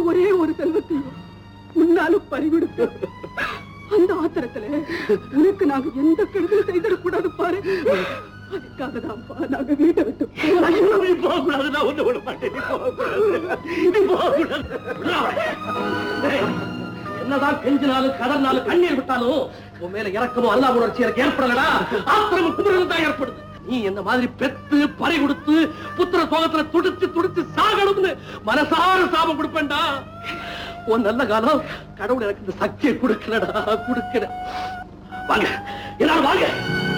ஒரே ஒரு செல்வத்தையும் முன்னாலும் பறிகொடுத்து அந்த ஆத்திரத்துல உனக்கு நாங்க எந்த கெடுதல் செய்திடக்கூடாது பாரு அதுக்காக தான்ப்பா நாங்க வீட்டை விட்டு போறோம். நீ போகக்கூடாது நான் ஒண்ணு விட மாட்டேன் நீ போகக்கூடாது நீ போகக்கூடாது டேய், என்னதான் கெஞ்சினாலும் கதர்னாலும் கண்ணீர் விட்டாலும் உன் மேல இறக்கமும் அல்லா உணர்ச்சி எனக்கு ஏற்படலடா ஆத்திரமும் குமுறலும் தான் ஏற்படுது நீ என்ன மாதிரி பெத்து பறி கொடுத்து புத்திர சோகத்துல துடிச்சு துடிச்சு சாகணும்னு மனசார சாபம் கொடுப்பேன்டா உன் நல்ல காலம் கடவுள் எனக்கு இந்த சக்தியை கொடுக்கலடா கொடுக்கல வாங்க எல்லாரும் வாங்க